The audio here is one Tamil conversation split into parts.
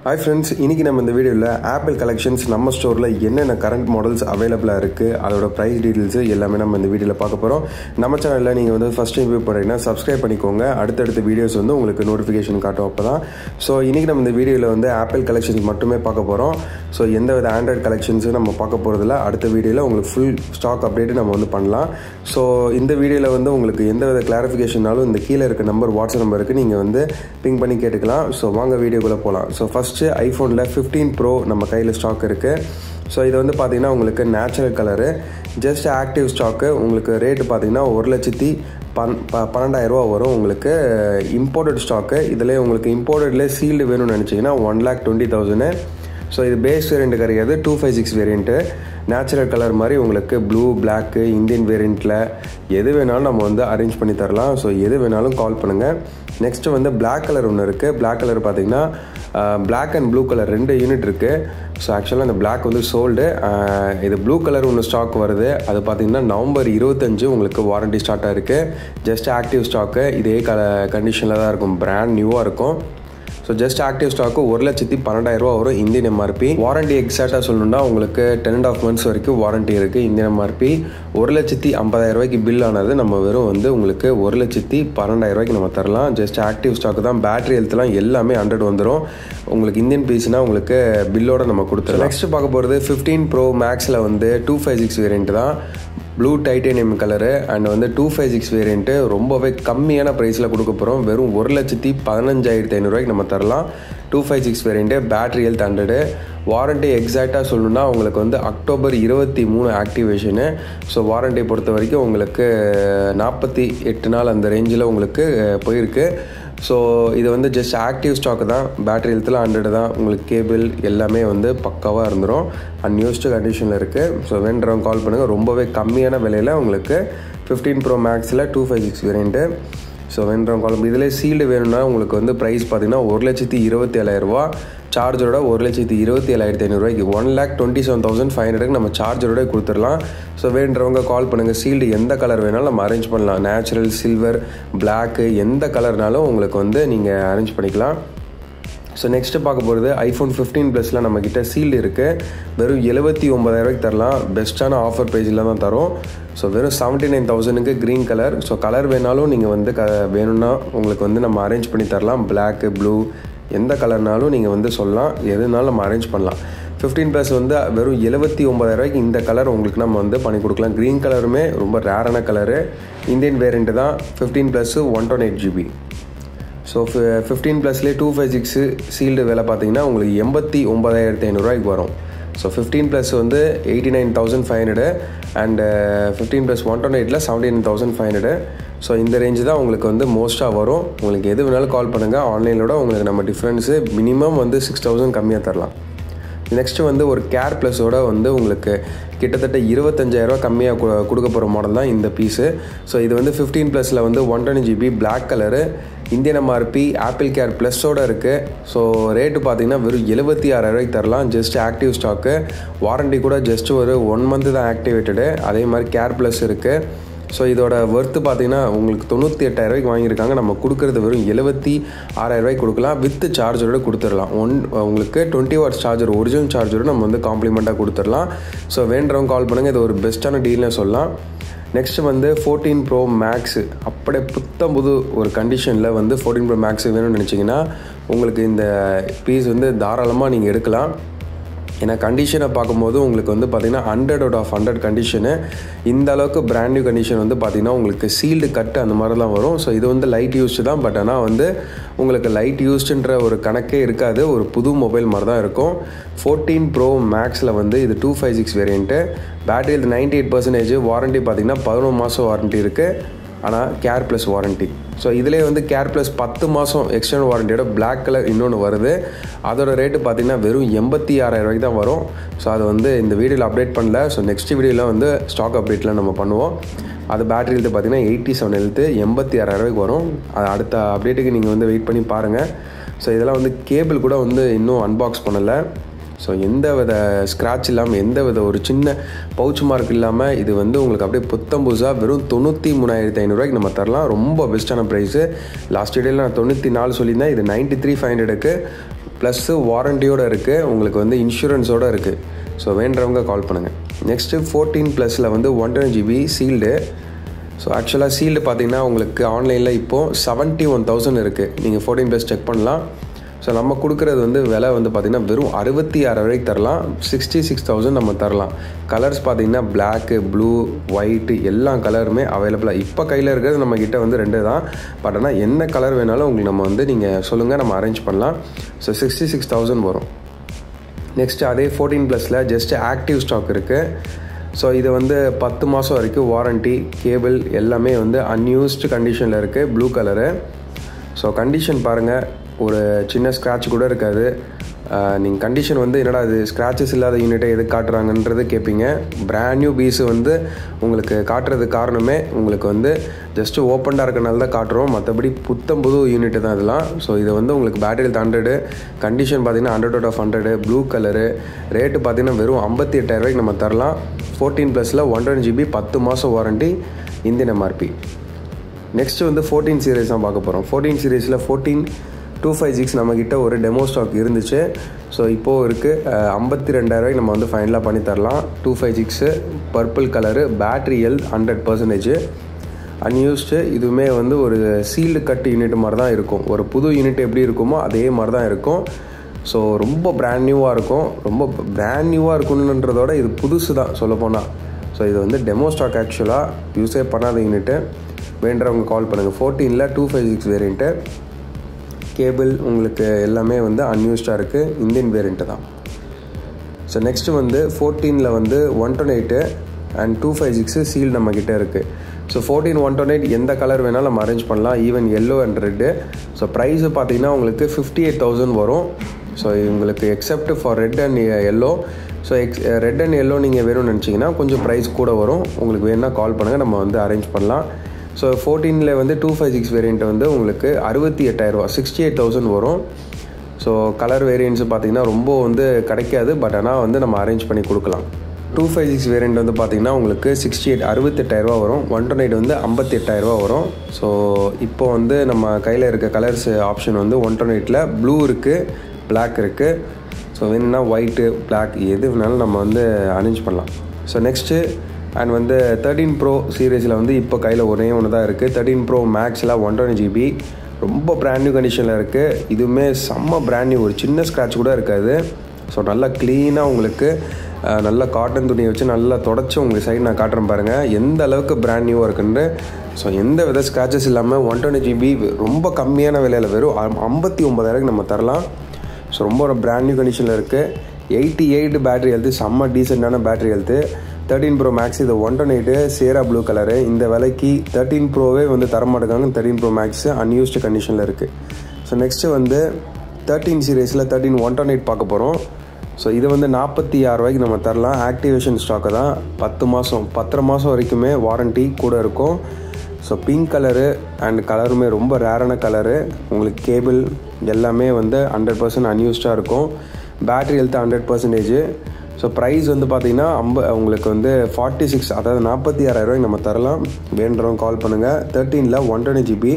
ஹாய் ஃப்ரெண்ட்ஸ் இன்றைக்கி நம்ம இந்த வீடியோவில் ஆப்பிள் கலெக்ஷன்ஸ் நம்ம ஸ்டோரில் என்னென்ன கரண்ட் மாடல்ஸ் அவைலபிளாக இருக்குது அதோட ப்ரைஸ் டீட்டெயில்ஸு எல்லாமே நம்ம இந்த வீடியோவில் பார்க்க போகிறோம் நம்ம சேனலில் நீங்கள் வந்து ஃபஸ்ட் டைம் வியூ பண்ணுறீங்கன்னா சப்ஸ்கிரைப் பண்ணிக்கோங்க அடுத்தடுத்த வீடியோஸ் வந்து உங்களுக்கு நோட்டிஃபிகேஷன் காட்டும் அப்போ தான் ஸோ இன்றைக்கி நம்ம இந்த வீடியோவில் வந்து ஆப்பிள் கலெக்ஷன்ஸ் மட்டுமே பார்க்க போகிறோம் ஸோ எந்த வித ஆண்ட்ராய்ட் கலெக்ஷன்ஸும் நம்ம பார்க்க போகிறதில்ல அடுத்த வீடியோவில் உங்களுக்கு ஃபுல் ஸ்டாக் அப்டேட்டு நம்ம வந்து பண்ணலாம் ஸோ இந்த வீடியோவில் வந்து உங்களுக்கு எந்த வித கிளாரிஃபிகேஷனாலும் இந்த கீழே இருக்க நம்பர் வாட்ஸ்அப் நம்பருக்கு நீங்கள் வந்து பிங் பண்ணி கேட்டுக்கலாம் ஸோ வாங்க வீடியோக்குள்ளே போகலாம் ஸோ ஃபஸ்ட்டு ஐஃபோனில் ஃபிஃப்டீன் ப்ரோ நம்ம கையில் ஸ்டாக் இருக்குது ஸோ இது வந்து பார்த்தீங்கன்னா உங்களுக்கு natural colour just active stock உங்களுக்கு ரேட்டு பார்த்தீங்கன்னா ஒரு லட்சத்தி பன் ப பன்னெண்டாயிரரூவா வரும் உங்களுக்கு இம்போர்ட்டட் ஸ்டாக்கு இதில் உங்களுக்கு இம்போர்ட்டட்லேயே சீல்டு வேணும்னு நினச்சிங்கன்னா one lakh twenty thousand so இது பேஸ் வேரியண்ட் கிடையாது two five six variant natural colour மாதிரி உங்களுக்கு ப்ளூ பிளாக்கு இந்தியன் வேரியண்ட்டில் எது வேணாலும் நம்ம வந்து அரேஞ்ச் பண்ணி தரலாம் ஸோ எது வேணாலும் கால் பண்ணுங்கள் நெக்ஸ்ட்டு வந்து பிளாக் கலர் ஒன்று இருக்குது பிளாக் கலர் பார்த்தீங்கன்னா பிளாக் அண்ட் ப்ளூ கலர் ரெண்டு யூனிட் இருக்குது ஸோ ஆக்சுவலாக அந்த பிளாக் வந்து சோல்டு இது ப்ளூ கலர் ஒன்று ஸ்டாக் வருது அது பார்த்தீங்கன்னா நவம்பர் இருபத்தஞ்சு உங்களுக்கு வாரண்டி ஸ்டார்ட்டாக இருக்குது ஜஸ்ட் ஆக்டிவ் ஸ்டாக்கு இதே கல கண்டிஷனில் தான் இருக்கும் பிராண்ட் நியூவாக இருக்கும் ஸோ ஜஸ்ட் ஆக்டிவ் ஸ்டாக்கு ஒரு லட்சத்தி பன்னெண்டாயிரரூவா வரும் இந்தியன் எம்ஆர்பி வாரண்டி எக்ஸாக்டாக சொல்லணும்னா உங்களுக்கு டென் அண்ட் ஆஃப் மந்த்ஸ் வரைக்கும் வாரண்டி இருக்குது இந்தியன் எம்ஆர்பி ஒரு லட்சத்தி ஐம்பதாயிரம் ரூபாய்க்கு பில் ஆனது நம்ம வெறும் வந்து உங்களுக்கு ஒரு லட்சத்தி பன்னெண்டாயிரம் ரூபாய்க்கு நம்ம தரலாம் ஜஸ்ட் ஆக்டிவ் ஸ்டாக்கு தான் பேட்டரி ஹெல்த்லாம் எல்லாமே ஹண்ட்ரட் வந்துடும் உங்களுக்கு இந்தியன் பீஸ்னால் உங்களுக்கு பில்லோட நம்ம கொடுத்துருவோம் நெக்ஸ்ட் பார்க்க போகிறது ஃபிஃப்டீன் ப்ரோ மேக்ஸில் வந்து டூ ஃபைவ் சிக்ஸ் வேரியண்ட் தான் ப்ளூ டைட்டேனியம் கலரு அண்ட் வந்து டூ ஃபைவ் சிக்ஸ் வேரியண்ட்டு ரொம்பவே கம்மியான ப்ரைஸில் கொடுக்க போகிறோம் வெறும் ஒரு லட்சத்தி பதினஞ்சாயிரத்தி ஐநூறுரூவாய்க்கு நம்ம தரலாம் two five six variant battery health hundred warranty எக்ஸாக்டாக சொல்லணும்னா உங்களுக்கு வந்து அக்டோபர் இருபத்தி மூணு ஆக்டிவேஷனு ஸோ வாரண்ட்டி பொறுத்த வரைக்கும் உங்களுக்கு நாற்பத்தி எட்டு நாள் அந்த ரேஞ்சில் உங்களுக்கு போயிருக்கு ஸோ இது வந்து ஜஸ்ட் ஆக்டிவ் ஸ்டாக் தான் பேட்டரி ஹெல்த்தில் ஹண்ட்ரட் தான் உங்களுக்கு கேபிள் எல்லாமே வந்து பக்காவாக இருந்துடும் அன்யூஸ்டு கண்டிஷனில் இருக்குது ஸோ வேண்டுறவங்க கால் பண்ணுங்கள் ரொம்பவே கம்மியான விலையில் உங்களுக்கு ஃபிஃப்டீன் ப்ரோ மேக்ஸில் two five six variant so வேண்டுறவங்க கால் இதில் சீல்டு வேணும்னா உங்களுக்கு வந்து ப்ரைஸ் பார்த்தீங்கன்னா ஒரு லட்சத்தி இருபத்தி ஏழாயிரரூபா சார்ஜரோட ஒரு லட்சத்தி இருபத்தி ஏழாயிரத்தி ஐநூறுரூவாய்க்கு one lakh twenty seven thousand five ஹண்ட்ரடுக்கு நம்ம சார்ஜரோட கொடுத்துடலாம் ஸோ வேண்டுறவங்க கால் பண்ணுங்கள் சீல்டு எந்த கலர் வேணாலும் நம்ம அரேஞ்ச் பண்ணலாம் நேச்சுரல் சில்வர் பிளாக்கு எந்த கலர்னாலும் உங்களுக்கு வந்து நீங்கள் அரேஞ்ச் பண்ணிக்கலாம் ஸோ நெக்ஸ்ட்டு பார்க்க போகிறது ஐஃபோன் ஃபிஃப்டீன் ப்ளஸில் நம்மக்கிட்ட சீல்டு இருக்குது வெறும் எழுபத்தி ஒம்பதாயிரரூவாய்க்கு தரலாம் பெஸ்ட்டான ஆஃபர் ப்ரைஸில் தான் தரோம் ஸோ வெறும் செவன்ட்டி நைன் தௌசண்ட்க்கு க்ரீன் கலர் ஸோ கலர் வேணாலும் நீங்கள் வந்து க வேணும்னா உங்களுக்கு வந்து நம்ம அரேஞ்ச் பண்ணி தரலாம் பிளாக்கு ப்ளூ எந்த கலர்னாலும் நீங்கள் வந்து சொல்லலாம் எதுனாலும் நம்ம அரேஞ்ச் பண்ணலாம் ஃபிஃப்டீன் ப்ளஸ் வந்து வெறும் எழுபத்தி ஒம்பதாயிரரூவாய்க்கு இந்த கலர் உங்களுக்கு நம்ம வந்து பண்ணி கொடுக்கலாம் க்ரீன் கலருமே ரொம்ப ரேரான கலரு இந்தியன் வேரியண்ட்டு தான் fifteen plus one twenty eight GB so fifteen ப்ளஸ்லேயே டூ ஃபைவ் சிக்ஸு சீல்டு விலை பார்த்தீங்கன்னா உங்களுக்கு எண்பத்தி ஒம்பதாயிரத்தி ஐநூறுரூவாய்க்கு வரும் ஸோ ஃபிஃப்டீன் ப்ளஸ் வந்து eighty nine thousand five hundred and fifteen plus one twenty எயிட்டில் seventy nine thousand five hundred so இந்த ரேஞ்சு தான் உங்களுக்கு வந்து மோஸ்ட்டாக வரும் உங்களுக்கு எது வேணாலும் கால் பண்ணுங்கள் ஆன்லைனோட உங்களுக்கு நம்ம டிஃப்ரென்ஸு மினிமம் வந்து சிக்ஸ் தௌசண்ட் கம்மியாக தரலாம் நெக்ஸ்ட்டு வந்து ஒரு கேர் ப்ளஸோட வந்து உங்களுக்கு கிட்டத்தட்ட இருபத்தஞ்சாயிரரூவா கம்மியாக கொடுக்க போகிற மாடல் தான் இந்த பீஸு ஸோ இது வந்து ஃபிஃப்டீன் ப்ளஸில் வந்து one twenty GB black colour Indian MRP Apple care ப்ளஸோட இருக்குது ஸோ ரேட்டு பார்த்தீங்கன்னா வெறும் எழுபத்தி ஆறாயிரூவாய்க்கு தரலாம் ஜஸ்ட் ஆக்டிவ் ஸ்டாக்கு வாரண்டி கூட ஜஸ்ட் ஒரு ஒன் மந்த்து தான் ஆக்டிவேட்டடு அதே மாதிரி கேர் ப்ளஸ் இருக்குது ஸோ இதோட ஒர்த்து பார்த்தீங்கன்னா உங்களுக்கு தொண்ணூற்றி எட்டாயிரரூவாய்க்கு வாங்கியிருக்காங்க நம்ம கொடுக்குறது வெறும் எழுபத்தி ஆறாயிரரூவாய்க்கு கொடுக்கலாம் வித் சார்ஜரோட கொடுத்துடலாம் ஒன் உங்களுக்கு டுவெண்ட்டி வாட்ஸ் சார்ஜர் ஒரிஜினல் சார்ஜரோட நம்ம வந்து காம்ப்ளிமெண்ட்டாக கொடுத்துடலாம் ஸோ வேண்டுறவங்க கால் பண்ணுங்கள் இது ஒரு பெஸ்ட்டான டீல்னு சொல்லலாம் நெக்ஸ்ட் வந்து ஃபோர்டீன் ப்ரோ மேக்ஸு அப்படியே புத்தம் புது ஒரு கண்டிஷனில் வந்து ஃபோர்டீன் ப்ரோ மேக்ஸ் வேணும்னு நினச்சிங்கன்னா உங்களுக்கு இந்த பீஸ் வந்து தாராளமாக நீங்கள் எடுக்கலாம் ஏன்னா கண்டிஷனை பார்க்கும்போது உங்களுக்கு வந்து பார்த்திங்கன்னா hundred out of hundred condition இந்த அளவுக்கு பிராண்ட் நியூ கண்டிஷன் வந்து பார்த்திங்கன்னா உங்களுக்கு சீல்டு கட்டு அந்த மாதிரிலாம் வரும் ஸோ இது வந்து லைட் யூஸ்டு தான் பட் ஆனால் வந்து உங்களுக்கு லைட் யூஸ்டுன்ற ஒரு கணக்கே இருக்காது ஒரு புது மொபைல் மாதிரி தான் இருக்கும் ஃபோர்டீன் ப்ரோ மேக்ஸில் வந்து இது two five six variant battery இது நைன்டி எயிட் பர்சன்டேஜ் வாரண்ட்டி பார்த்திங்கன்னா பதினொன்று மாதம் வாரண்ட்டி இருக்குது ஆனால் கேர் ப்ளஸ் வாரண்ட்டி ஸோ இதிலே வந்து கேர் ப்ளஸ் பத்து மாதம் எக்ஸ்டர்னல் வாரண்டியோட பிளாக் கலர் இன்னொன்று வருது அதோட ரேட்டு பார்த்திங்கன்னா வெறும் எண்பத்தி ஆறாயிரம் ரூபாய்க்கு தான் வரும் ஸோ அது வந்து இந்த வீடியோவில் அப்டேட் பண்ணல ஸோ நெக்ஸ்ட் வீடியோவில் வந்து ஸ்டாக் அப்டேட்டில் நம்ம பண்ணுவோம் அது பேட்டரி ஹெல்த்து பார்த்திங்கன்னா எயிட்டி செவன் ஹெல்த்து எண்பத்தி ஆறாயிரம் ரூபாய்க்கு வரும் அது அடுத்த அப்டேட்டுக்கு நீங்கள் வந்து வெயிட் பண்ணி பாருங்கள் ஸோ இதெல்லாம் வந்து கேபிள் கூட வந்து இன்னும் அன்பாக்ஸ் பண்ணலை ஸோ எந்த வித ஸ்க்ராட்ச் இல்லாமல் எந்த வித ஒரு சின்ன பவுச் மார்க் இல்லாமல் இது வந்து உங்களுக்கு அப்படியே புத்தம் புதுசாக வெறும் தொண்ணூற்றி மூணாயிரத்தி ஐநூறுரூவாய்க்கு நம்ம தரலாம் ரொம்ப பெஸ்ட்டான ப்ரைஸு லாஸ்ட் டேட்டில் நான் தொண்ணூற்றி நாலு சொல்லியிருந்தேன் இது நைன்ட்டி த்ரீ ஃபைவ் ஹண்ட்ரடுக்கு ப்ளஸ்ஸு வாரண்டியோடு இருக்குது உங்களுக்கு வந்து இன்சூரன்ஸோடு இருக்குது ஸோ வேண்டவங்க கால் பண்ணுங்கள் நெக்ஸ்ட்டு ஃபோர்டீன் ப்ளஸில் வந்து one twenty GB sealed so ஆக்சுவலாக சீல்டு பார்த்தீங்கன்னா உங்களுக்கு ஆன்லைனில் இப்போது செவன்ட்டி ஒன் தௌசண்ட் இருக்குது நீங்கள் ஃபோர்டீன் ப்ளஸ் செக் பண்ணலாம் ஸோ நம்ம கொடுக்குறது வந்து விலை வந்து பார்த்திங்கன்னா வெறும் அறுபத்தி ஆறு வரைக்கும் தரலாம் சிக்ஸ்டி சிக்ஸ் தௌசண்ட் நம்ம தரலாம் கலர்ஸ் பார்த்திங்கன்னா பிளாக்கு ப்ளூ ஒயிட்டு எல்லா கலருமே அவைலபிளாக இப்போ கையில் இருக்கிறது நம்ம கிட்ட வந்து ரெண்டு தான் பட் ஆனால் என்ன கலர் வேணாலும் உங்களுக்கு நம்ம வந்து நீங்கள் சொல்லுங்கள் நம்ம அரேஞ்ச் பண்ணலாம் ஸோ சிக்ஸ்டி சிக்ஸ் தௌசண்ட் வரும் நெக்ஸ்ட்டு அதே ஃபோர்டீன் ப்ளஸில் ஜஸ்ட் ஆக்டிவ் ஸ்டாக் இருக்குது ஸோ இது வந்து பத்து மாதம் வரைக்கும் வாரண்ட்டி கேபிள் எல்லாமே வந்து அன்யூஸ்டு கண்டிஷனில் இருக்குது ப்ளூ கலரு ஸோ கண்டிஷன் பாருங்கள் ஒரு சின்ன ஸ்க்ராட்ச் கூட இருக்காது நீங்கள் கண்டிஷன் வந்து என்னடா இது ஸ்க்ராச்சஸ் இல்லாத யூனிட்டை எது காட்டுறாங்கன்றது கேட்பீங்க பிராண்ட் நியூ பீஸ் வந்து உங்களுக்கு காட்டுறது காரணமே உங்களுக்கு வந்து ஜஸ்ட்டு ஓப்பன்டாக இருக்கனால தான் காட்டுறோம் மற்றபடி புத்தம் புது யூனிட் தான் இதெல்லாம் ஸோ இது வந்து உங்களுக்கு பேட்டரி ஹண்ட்ரடு கண்டிஷன் பார்த்தீங்கன்னா hundred out of hundred blue colour rate பார்த்தீங்கன்னா வெறும் ஐம்பத்தி எட்டாயிரரூவாய்க்கு நம்ம தரலாம் ஃபோர்டீன் ப்ளஸில் ஒன் டுவெண்ட்டி ஜிபி பத்து மாதம் வாரண்ட்டி இந்தியன் எம்ஆர்பி நெக்ஸ்ட்டு வந்து ஃபோர்டீன் சீரீஸ் தான் பார்க்க போகிறோம் ஃபோர்டீன் சீரீஸில் ஃபோர்டீன் டூ ஃபைவ் சிக்ஸ் நம்மக்கிட்ட ஒரு டெமோ ஸ்டாக் இருந்துச்சு ஸோ இப்போது இருக்குது ஐம்பத்தி ரெண்டாயிரூவாய்க்கு நம்ம வந்து ஃபைனலாக பண்ணி தரலாம் two five six purple colour battery health hundred percentage unused இதுவுமே வந்து ஒரு சீல்டு கட் யூனிட் மாதிரி தான் இருக்கும் ஒரு புது யூனிட் எப்படி இருக்குமோ அதே மாதிரி தான் இருக்கும் ஸோ ரொம்ப பிராண்ட் நியூவாக இருக்கும் ரொம்ப பிராண்ட் நியூவாக இருக்கணுன்றதோட இது புதுசு தான் சொல்லப்போனால் ஸோ இது வந்து டெமோ ஸ்டாக் ஆக்சுவலாக யூஸே பண்ணாத யூனிட்டு வேண்டவங்க கால் பண்ணுங்கள் ஃபோர்டீனில் two five six variant cable உங்களுக்கு எல்லாமே வந்து அன்யூஸ்டாக இருக்குது இந்தியன் வேரியண்ட்டு தான் ஸோ நெக்ஸ்ட்டு வந்து ஃபோர்டீனில் வந்து one twenty eight and two five six seal நம்மக்கிட்ட இருக்குது so fourteen one twenty eight எந்த கலர் வேணாலும் நம்ம அரேஞ்ச் பண்ணலாம் even yellow and red so price பார்த்தீங்கன்னா உங்களுக்கு ஃபிஃப்டி எயிட் தௌசண்ட் வரும் ஸோ உங்களுக்கு except for red and yellow so ex red and yellow நீங்கள் வேணும்னு நினச்சிங்கன்னா கொஞ்சம் ப்ரைஸ் கூட வரும் உங்களுக்கு வேணுன்னா கால் பண்ணுங்கள் நம்ம வந்து அரேஞ்ச் பண்ணலாம் ஸோ ஃபோர்டீனில் வந்து டூ ஃபைவ் சிக்ஸ் வேரியண்ட் வந்து உங்களுக்கு அறுபத்தி எட்டாயிரரூவா சிக்ஸ்டி எயிட் தௌசண்ட் வரும் ஸோ கலர் வேரியன்ட்ஸு பார்த்திங்கன்னா ரொம்ப வந்து கிடைக்காது பட் ஆனால் வந்து நம்ம அரேஞ்ச் பண்ணி கொடுக்கலாம் டூ ஃபைவ் சிக்ஸ் வேரியண்ட் வந்து பார்த்திங்கன்னா உங்களுக்கு சிக்ஸ்டி எயிட் அறுபத்தெட்டாயிரரூவா வரும் ஒன் டுவெண்ட் எயிட் வந்து ஐம்பத்தி எட்டாயிரரூவா வரும் ஸோ இப்போ வந்து நம்ம கையில் இருக்க கலர்ஸ் ஆப்ஷன் வந்து ஒன் டுவெண்ட் எயிட்டில் ப்ளூ இருக்குது பிளாக் இருக்குது ஸோ வேணும்னா ஒயிட்டு பிளாக் எது வேணாலும் நம்ம வந்து அரேஞ்ச் பண்ணலாம் ஸோ நெக்ஸ்ட்டு அண்ட் வந்து தேர்ட்டீன் ப்ரோ சீரீஸில் வந்து இப்போ கையில் ஒரே ஒன்று தான் இருக்குது தேர்ட்டீன் ப்ரோ மேக்ஸில் ஒன் டுவெண்ட்டி ஜிபி ரொம்ப பிராண்ட் நியூ கண்டிஷனில் இருக்குது இதுவுமே செம்ம பிராண்ட் நியூ ஒரு சின்ன ஸ்க்ராட்ச் கூட இருக்காது ஸோ நல்லா க்ளீனாக உங்களுக்கு நல்லா காட்டன் துணியை வச்சு நல்லா தொடச்சி உங்களுக்கு சைடு நான் காட்டுறேன் பாருங்கள் எந்த அளவுக்கு பிராண்ட் நியூவாக இருக்குன்னு ஸோ எந்த வித ஸ்க்ராச்சஸ் இல்லாமல் ஒன் டுவெண்ட்டி ஜிபி ரொம்ப கம்மியான விலையில் வெறும் ஐம்பத்தி ஒம்பதாயிரம் நம்ம தரலாம் ஸோ ரொம்ப ஒரு பிராண்ட் நியூ கண்டிஷனில் இருக்குது எயிட்டி எயிட் பேட்டரி ஹெல்த்து செம்ம டீசெண்டான battery health thirteen pro max இது one twenty eight sierra blue colour இந்த விலைக்கு தேர்ட்டின் ப்ரோவே வந்து தரமாட்டேங்காங்க தேர்ட்டின் ப்ரோ மேக்ஸ் அன்யூஸ்டு கண்டிஷனில் இருக்குது ஸோ நெக்ஸ்ட்டு வந்து தேர்ட்டின் சீரீஸில் தேர்ட்டின் ஒன் டொன் எயிட் பார்க்க போகிறோம் ஸோ இது வந்து நாற்பத்தி ஆறு ரூபாய்க்கு நம்ம தரலாம் ஆக்டிவேஷன் ஸ்டாக்கு தான் பத்து மாதம் பத்தரை மாதம் வரைக்குமே வாரண்ட்டி கூட இருக்கும் ஸோ பிங்க் கலரு அண்ட் கலருமே ரொம்ப ரேரான கலரு உங்களுக்கு கேபிள் எல்லாமே வந்து ஹண்ட்ரட் பர்சன்ட் அன்யூஸ்டாக இருக்கும் battery health hundred percentage so price வந்து பார்த்தீங்கன்னா ஐம்ப உங்களுக்கு வந்து ஃபார்ட்டி சிக்ஸ் அதாவது நாற்பத்தி ஆறாயிரரூவாய்க்கு நம்ம தரலாம் வேண்டுறவங்க கால் பண்ணுங்கள் தேர்ட்டீனில் one twenty GB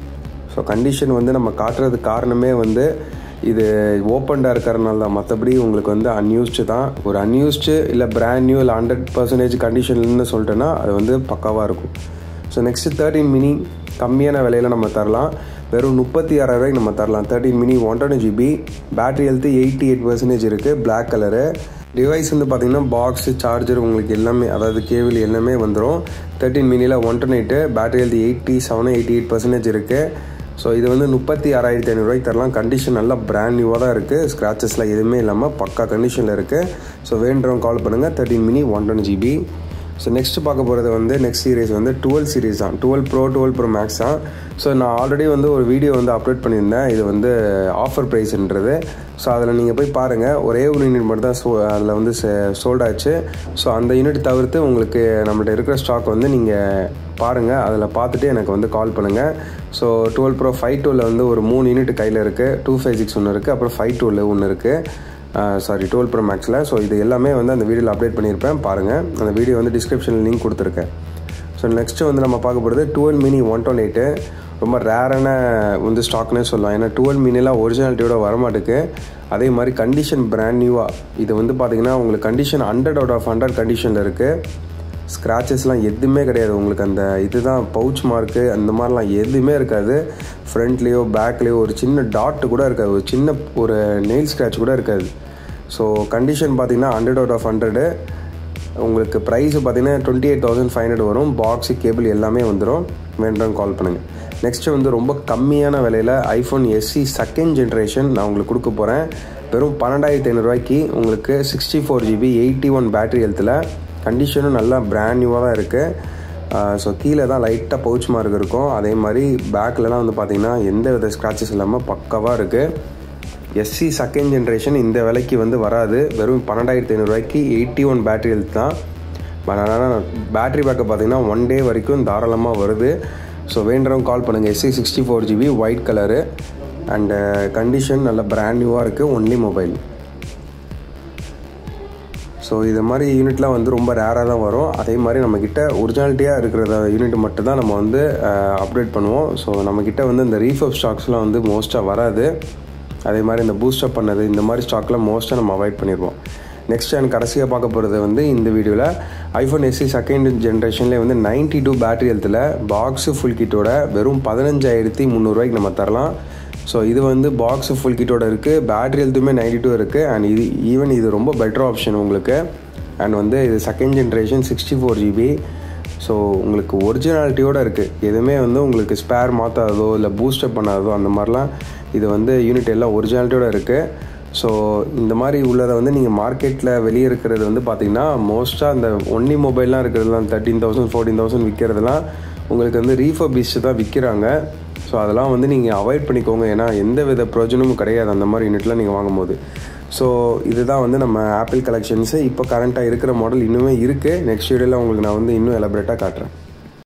so condition வந்து நம்ம காட்டுறது காரணமே வந்து இது ஓப்பன்டாக இருக்கிறனால தான் மற்றபடி உங்களுக்கு வந்து அன்யூஸ்டு தான் ஒரு அன்யூஸ்டு இல்லை பிராண்ட் நியூ இல்லை ஹண்ட்ரட் பர்சன்டேஜ் கண்டிஷன்லன்னு சொல்லிட்டேன்னா அது வந்து பக்காவாக இருக்கும் ஸோ நெக்ஸ்ட்டு தேர்ட்டின் மினி கம்மியான விலையில் நம்ம தரலாம் வெறும் முப்பத்தி ஆறாயிரூவாய்க்கு நம்ம தரலாம் thirteen mini one twenty GB battery health eighty eight percentage இருக்குது பிளாக் கலரு டிவைஸ் வந்து பார்த்திங்கன்னா பாக்ஸு சார்ஜர் உங்களுக்கு எல்லாமே அதாவது கேபிள் எல்லாமே வந்துடும் தேர்ட்டின் மினியில் one twenty eight battery health eighty seven eighty eight percentage இருக்குது ஸோ இது வந்து முப்பத்தி ஆறாயிரத்தி ஐநூறுரூவாய்க்கு தரலாம் கண்டிஷன் நல்லா பிராண்ட் நியூவாக தான் இருக்குது ஸ்க்ராச்சஸ்லாம் எதுவுமே இல்லாமல் பக்கா கண்டிஷனில் இருக்குது ஸோ வேண்டுறவங்க கால் பண்ணுங்கள் thirteen mini one twenty GB so next பார்க்க போகிறது வந்து நெக்ஸ்ட் சீரிஸ் வந்து டுவெல் சீரிஸ் தான் twelve pro twelve pro max தான் ஸோ நான் ஆல்ரெடி வந்து ஒரு வீடியோ வந்து அப்லோட் பண்ணியிருந்தேன் இது வந்து ஆஃபர் ப்ரைஸ்ன்றது ஸோ அதில் நீங்கள் போய் பாருங்கள் ஒரே ஒரு யூனிட் மட்டும் தான் சோ அதில் வந்து சோல்ட் ஆச்சு ஸோ அந்த யூனிட் தவிர்த்து உங்களுக்கு நம்மள்ட்ட இருக்கிற ஸ்டாக் வந்து நீங்கள் பாருங்கள் அதில் பார்த்துட்டு எனக்கு வந்து கால் பண்ணுங்கள் ஸோ டுவெல் ப்ரோ ஃபைவ் டூவில் வந்து ஒரு மூணு யூனிட் கையில் இருக்குது டூ ஃபைவ் சிக்ஸ் ஒன்று இருக்குது அப்புறம் ஃபைவ் டூவில் ஒன்று இருக்குது சாரி டுவெல் ப்ரோ மேக்ஸில் ஸோ இது எல்லாமே வந்து அந்த வீடியோவில் அப்டேட் பண்ணியிருப்பேன் பாருங்கள் அந்த வீடியோ வந்து டிஸ்கிரிப்ஷனில் லிங்க் கொடுத்துருக்கேன் ஸோ நெக்ஸ்ட்டு வந்து நம்ம பார்க்க போகிறது twelve mini one twelve eight ரொம்ப ரேரான வந்து ஸ்டாக்னே சொல்லலாம் ஏன்னா டுவெல் மினிலாம் ஒரிஜினாலிட்டியோட வரமாட்டுக்கு அதே மாதிரி கண்டிஷன் பிராண்ட் நியூவாக இது வந்து பார்த்தீங்கன்னா உங்களுக்கு condition hundred out of hundred கண்டிஷனில் இருக்குது ஸ்க்ராச்சஸ்லாம் எதுவுமே கிடையாது உங்களுக்கு அந்த இதுதான் பவுச் மார்க்கு அந்த மாதிரிலாம் எதுவுமே இருக்காது ஃப்ரண்ட்லேயோ பேக்லேயோ ஒரு சின்ன டாட் கூட இருக்காது ஒரு சின்ன ஒரு நெயில் ஸ்க்ராட்ச் கூட இருக்காது ஸோ கண்டிஷன் பார்த்தீங்கன்னா ஹண்ட்ரட் அவுட் ஆஃப் ஹண்ட்ரடு உங்களுக்கு ப்ரைஸ் பார்த்தீங்கன்னா twenty eight thousand five hundred வரும் பாக்ஸு கேபிள் எல்லாமே வந்துடும் வேண்டாம் கால் பண்ணுங்கள் நெக்ஸ்ட்டு வந்து ரொம்ப கம்மியான விலையில் ஐஃபோன் எஸ்சி செகண்ட் ஜென்ரேஷன் நான் உங்களுக்கு கொடுக்க போகிறேன் வெறும் பன்னெண்டாயிரத்தி ஐநூறுரூவாய்க்கு உங்களுக்கு sixty four GB eighty one battery ஹெல்த்தில் கண்டிஷனும் நல்லா பிராண்ட் நியூவாக தான் இருக்குது ஸோ கீழே தான் லைட்டாக பவுச் மார்க் இருக்கும் அதே மாதிரி பேக்லலாம் வந்து பார்த்திங்கன்னா எந்த வித ஸ்க்ராச்சஸ் இல்லாமல் பக்கவாக இருக்குது எஸ்சி செகண்ட் ஜென்ரேஷன் இந்த விலைக்கு வந்து வராது வெறும் பன்னெண்டாயிரத்தி ஐநூறுரூவாய்க்கு எயிட்டி ஒன் பேட்டரி ஹெல்த் தான் பட் ஆனால் பேட்டரி பேக்கப் பார்த்திங்கன்னா ஒன் டே வரைக்கும் தாராளமாக வருது ஸோ வேண்டுறவங்க கால் பண்ணுங்கள் SE sixty four GB white colour and condition நல்ல பிராண்ட் நியூவாக இருக்குது ஒன்லி மொபைல் ஸோ இது மாதிரி யூனிட்லாம் வந்து ரொம்ப ரேராக தான் வரும் அதே மாதிரி நம்மக்கிட்ட ஒரிஜினாலிட்டியாக இருக்கிற யூனிட் மட்டும் தான் நம்ம வந்து அப்டேட் பண்ணுவோம் ஸோ நம்மக்கிட்ட வந்து இந்த ரீஃபப் ஸ்டாக்ஸ்லாம் வந்து மோஸ்ட்டாக வராது அதே மாதிரி இந்த பூஸ்டப் பண்ணது இந்த மாதிரி ஸ்டாக்லாம் மோஸ்ட்டாக நம்ம அவாய்ட் பண்ணிடுவோம் நெக்ஸ்ட் எனக்கு கடைசியாக பார்க்க போகிறது வந்து இந்த வீடியோவில் ஐஃபோன் எஸ்சி செகண்ட் ஜென்ரேஷன்லேயே வந்து நைன்ட்டி டூ பேட்டரி ஹெல்த்தில் பாக்ஸு ஃபுல் கிட்டோட வெறும் பதினஞ்சாயிரத்தி முந்நூறுரூவாய்க்கு நம்ம தரலாம் ஸோ இது வந்து பாக்ஸு ஃபுல் கிட்டோட இருக்குது பேட்டரி ஹெல்த்துமே நைன்டி டூ இருக்குது அண்ட் இது ஈவன் இது ரொம்ப பெட்டர் ஆப்ஷன் உங்களுக்கு அண்ட் வந்து இது second generation sixty four GB so உங்களுக்கு ஒரிஜினாலிட்டியோடு இருக்குது எதுவுமே வந்து உங்களுக்கு ஸ்பேர் மாற்றாததோ இல்லை பூஸ்டப் பண்ணாததோ அந்த மாதிரிலாம் இது வந்து யூனிட் எல்லாம் ஒரிஜினாலிட்டியோடு இருக்குது ஸோ இந்த மாதிரி உள்ளதை வந்து நீங்கள் மார்க்கெட்டில் வெளியே இருக்கிறது வந்து பார்த்தீங்கன்னா மோஸ்ட்டாக அந்த ஒன்லி மொபைல்லாம் இருக்கிறதுலாம் தேர்ட்டீன் தௌசண்ட் ஃபோர்டீன் தௌசண்ட் விற்கிறதுலாம் உங்களுக்கு வந்து ரீஃபர்பிஸ்டு தான் விற்கிறாங்க ஸோ அதெல்லாம் வந்து நீங்கள் அவாய்ட் பண்ணிக்கோங்க ஏன்னா எந்த வித ப்ரோஜனமும் கிடையாது அந்த மாதிரி யூனிட்லாம் நீங்கள் வாங்கும்போது ஸோ இதுதான் வந்து நம்ம ஆப்பிள் கலெக்ஷன்ஸு இப்போ கரண்ட்டாக இருக்கிற மாடல் இன்னுமே இருக்குது நெக்ஸ்ட் வீடியோவில் உங்களுக்கு நான் வந்து இன்னும் எலபரேட்டாக காட்டுறேன்